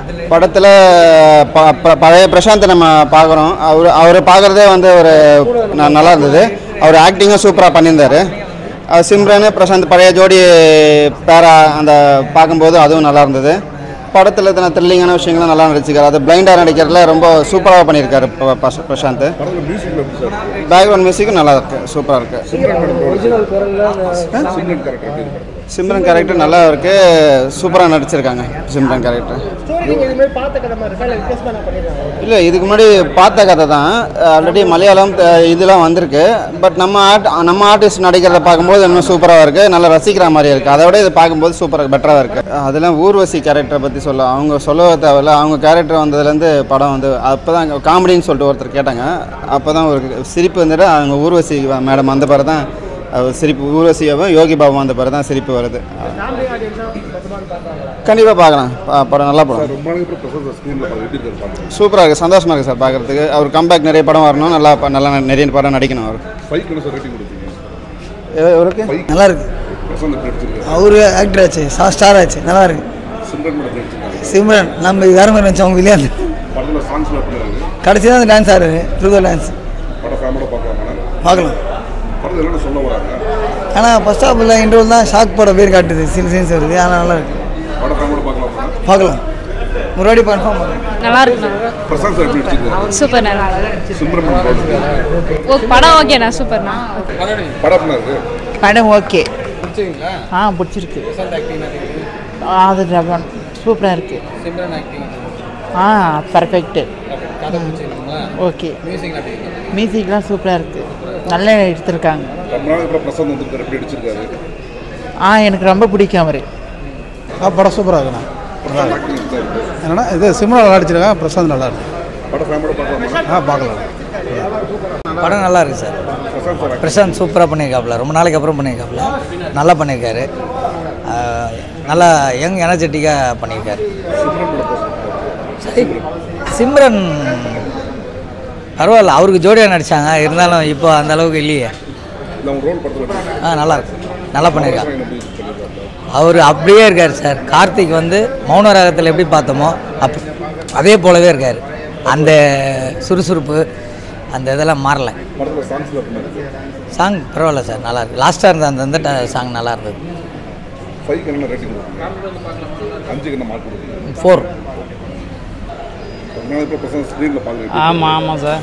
படத்தில் ப ப- பழைய பிரசாந்தை நம்ம பார்க்குறோம் அவர் அவர் பார்க்குறதே வந்து ஒரு ந- நல்லா இருந்தது அவர் ஆக்டிங்கும் சூப்பராக பண்ணியிருந்தார் சிம்ரன் பிரசாந்த் பழைய ஜோடி பேரா அந்த பார்க்கும்போது அதுவும் நல்லா இருந்தது படத்தில் இத்தனை த்ரில்லிங்கான விஷயங்களும் நல்லா நடிச்சிருக்காரு அது பிளைண்டாக நடிக்கிறதுல ரொம்ப சூப்பராக பண்ணியிருக்காரு ப- ப- பிரசாந்த் படத்தில் மியூசிக்கில் எப்படி சார் இருக்கு? பேக்ரவுண்ட் மியூசிக்கும் நல்லா இருக்கு சூப்பராக இருக்கு சிம்ரன் கேரக்டர் எப்படி இருக்கு சிம்ரன் கேரக்டர் நல்லா இருக்கு சூப்பராக நடிச்சிருக்காங்க சிம்ரன் கேரக்டர் ஸ்டோரி நீங்கள் இதுமாதிரி பார்த்த கதை மாதிரி இருக்கா இல்லை வித்தியாசமாக நான் பண்ணியிருக்காங்க இல்லை இதுக்கு முன்னாடி பார்த்த கதை தான் ஆல்ரெடி மலையாளம் அஹ், இதெல்லாம் வந்திருக்கு பட் நம்ம ஆர்ட் நம்ம ஆர்டிஸ்ட் நடிக்கிறத பார்க்கும்போது இன்னும் சூப்பராக இருக்குது நல்லா ரசிக்கிற மாதிரி இருக்குது அதை விட இது பார்க்கும்போது சூப்பராக பெட்டராக இருக்குது அதெல்லாம் ஊர்வசி கேரக்டரை பற்றி சொல்ல அவங்க சொல்ல தேவையில்ல அவங்க கேரக்டர் வந்ததுலேருந்து படம் வந்து அப்போ தான் காமெடின்னு சொல்லிட்டு ஒருத்தர் கேட்டாங்க அப்போ தான் ஒரு சிரிப்பு வந்துட்டு அவங்க ஊர்வசி மேடம் வந்த பிறகு தான் அவர் சிரிப்பு ஊர்வசியாவும் யோகி பாபு வந்த பிறகு தான் சிரிப்பு வருது ஃபேமிலி ஆடியன்ஸாக பசமாக பார்க்குறாங்களா கண்டிப்பாக பார்க்கலாம் ப- படம் நல்லா படம் ரொம்ப நாளைக்கு அப்புறம் பிரசாந்த் ஸ்க்ரீனில் பார்க்க எப்படி இருக்காரு பார்க்குறேன் சூப்பராக இருக்குது சந்தோஷமாக இருக்குது சார் பார்க்குறதுக்கு அவர் கம்பேக் நிறைய படம் வரணும் நல்லா ப- நல்லா நிறைய படம் நடிக்கணும் அவர் ஃபைக் என்ன சார் ரேட்டிங் கொடுப்பீங்க இவருக்கு ஃபைக் நல்லா இருக்கு பிரசாந்த் எப்படி நடிச்சிருக்காரு அவரு ஆக்டர் ஆச்சு சா ஸ்டார் ஆச்சு நல்லா இருக்கு சிம்ரன் மேடம் நடிச்சிருக்காங்க சிம்ரன் நம்ம வேற மாதிரி நினச்சோம் அவங்க விளையாண்டு படத்தில் சாங்ஸ்லாம் எப்படி இருக்கு கடைசி தான் அந்த டான்ஸ் ஆடுறது ட்ரூதோ டான்ஸ் படம் ஃபேமிலியோட பார்க்கலாமா பார்க்கலாம் படத்தில் என்னென்ன சொல்ல வராங்க ஆனால் ஃபர்ஸ்ட் ஹாஃபில் இன்டர்வல் தான் ஷாக் பட பேர் காட்டுது சில சீன்ஸ் வருது ஆனால் நல்லா இருக்கு படம் ஃபேமிலியோட பார்க்கலாமா பார்க்கலாம் ஒரு வாட்டி கன்ஃபார்ம் பண்ணுறேன் நல்லா இருக்குண்ணா பிரசாந்த் சார் எப்படி நடிச்சிருக்காரு சூப்பர்ண்ணா சிம்ரன் மேடம் எப்படி இருக்கு? ஓ படம் ஓகேண்ணா சூப்பர்ண்ணா படம் எப்படி இருக்கு படம் ஓகே ஆ பிடிச்சிருக்கு அது சூப்பராக இருக்கு ஆ பர்ஃபெக்ட்டு ஓகே மியூசிக்லாம் சூப்பராக இருக்கு நல்லா எடுத்திருக்காங்க ரொம்ப நாளைக்கு அப்புறம் பிரசாந்த் வந்திருக்காரு எப்படி நடிச்சிருக்காரு ஆ எனக்கு ரொம்ப பிடிக்கும் அவர் ஆ படம் சூப்பராக இருக்குண்ணா பிரசாந்த் ஆக்டிங் எப்படி இருக்கு என்னன்னா இது சிம்ரன் நல்லா அடிச்சிருக்காங்க பிரசாந்த் நல்லா இருக்கு படம் ஃபேமிலியோட பார்க்கலாமா ஆ பார்க்கலாம் படம் நல்லா இருக்கு சார் பிரசாந்த் சார் பிரசாந்த் சூப்பராக பண்ணியிருக்காப்புல ரொம்ப நாளைக்கு அப்புறம் பண்ணியிருக்காப்புல நல்லா பண்ணியிருக்காரு ஆஹ், நல்லா யங் எனர்ஜெட்டிக்காக பண்ணியிருக்காரு சரி சிம்ரன் பரவாயில்ல அவருக்கு ஜோடியாக நடித்தாங்க இருந்தாலும் இப்போ அந்த அளவுக்கு இல்லையே இல்லை அவங்க ரோல் படத்தில் எப்படி இருக்கு? ஆ நல்லா இருக்கு நல்லா பண்ணியிருக்காங்க பிரசாந்த் எப்படி சொல்லியிருக்காரு அவர் அப்படியே இருக்கார் சார் கார்த்திக் வந்து மௌன ராகத்தில் எப்படி பார்த்தோமோ அப் அதே போலவே இருக்கார் அந்த சுறுசுறுப்பு அந்த இதெல்லாம் மாறல படத்தில் சாங்ஸ்லாம் எப்படி இருக்கு சாங் பரவாயில்ல சார் நல்லா இருக்கு லாஸ்ட்டாக இருந்த அந்த அந்த சாங் நல்லா இருந்தது ஃபைவ் என்ன ரேட்டிங் கொடுப்பீங்க அஞ்சுக்கு என்ன மார்க் கொடுப்பீங்க ஃபோர் ரொம்ப நாளைக்கு அப்புறம் பிரசாந்த் ஸ்க்ரீனில் பார்க்குறீங்க ஆமாம் ஆமாம் சார்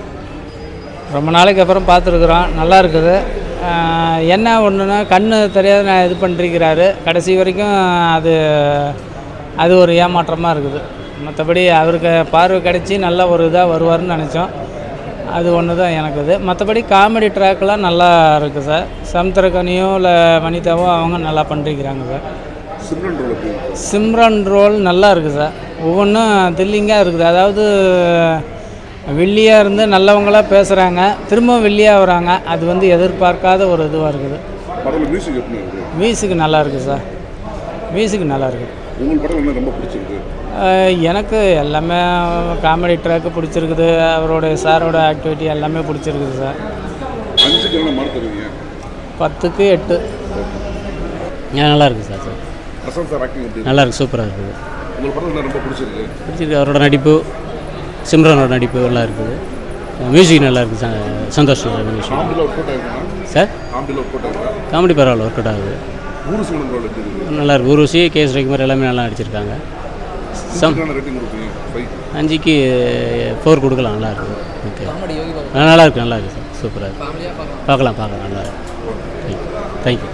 ரொம்ப நாளைக்கு அப்புறம் பார்த்துருக்குறோம் நல்லா இருக்குது ஆஹ் என்ன ஒன்றுனா கண்ணு தெரியாத நான் இது பண்ணிருக்கிறாரு கடைசி வரைக்கும் அது அது ஒரு ஏமாற்றமாக இருக்குது மற்றபடி அவருக்கு பார்வை கிடச்சி நல்ல ஒரு இதாக வருவார்னு நினச்சோம் அது ஒன்று தான் எனக்கு இது மற்றபடி காமெடி ட்ராக்லாம் நல்லா இருக்குது சார் சமுத்திரக்கனியோ இல்லை வனிதாவோ அவங்க நல்லா பண்ணிருக்கிறாங்க சார் சிம்ரன் ரோல் எப்படி இருக்கு சிம்ரன் ரோல் நல்லா இருக்குது சார் ஒவ்வொன்றும் த்ரில்லிங்காக இருக்குது அதாவது வெள்ளியாக இருந்து நல்லவங்களாக பேசுகிறாங்க திரும்ப வெள்ளியாக வராங்க அது வந்து எதிர்பார்க்காத ஒரு இதுவாக இருக்குது படத்தில் மியூசிக் எப்படி இருக்கு மியூசிக் நல்லா இருக்குது சார் மியூசிக் நல்லா இருக்குது உங்களுக்கு படம் என்ன ரொம்ப பிடிச்சிருக்கு அஹ் எனக்கு எல்லாமே காமெடி ட்ராக்கு பிடிச்சிருக்குது அவரோட சாரோட ஆக்டிவிட்டி எல்லாமே பிடிச்சிருக்குது சார் அஞ்சுக்கு என்ன மார்க் தருவீங்க பத்துக்கு எட்டு நல்லா இருக்குது sir sir Prashanth sir acting எப்படி இருக்கு? நல்லா இருக்குது சூப்பராக இருக்குது உங்களுக்கு படம் என்ன ரொம்ப பிடிச்சிருக்கு பிடிச்சிருக்கு அவரோட நடிப்பு சிம்ரனோட நடிப்பு நல்லா இருக்குது மியூசிக் நல்லா இருக்குது ச- சந்தோஷ் மியூசிக் காமெடியில் ஒர்க் அவுட் ஆயிருக்குன்னா சார் காமெடியில் ஒர்க் அவுட் ஆயிருக்கா காமெடி பரவாயில்ல ஒர்க் அவுட் ஆகுது ஊரு சிம்ரன் ரோல் எப்படி இருக்கு நல்லா இருக்கு ஊர்வசி கே எஸ் ரவிக்குமார் எல்லாமே நல்லா நடிச்சிருக்காங்க சம் என்ன ரேட்டிங் கொடுப்பீங்க ஃபைவ் அஞ்சுக்கு ஃபோர் கொடுக்கலாம் நல்லா இருக்குது ஓகே நல்லா இருக்கு நல்லா இருக்கு சார் சூப்பராக இருக்கு பார்க்கலாம் பார்க்கலாம் நல்லா இருக்கு தேங்க்யூ தேங்க்யூ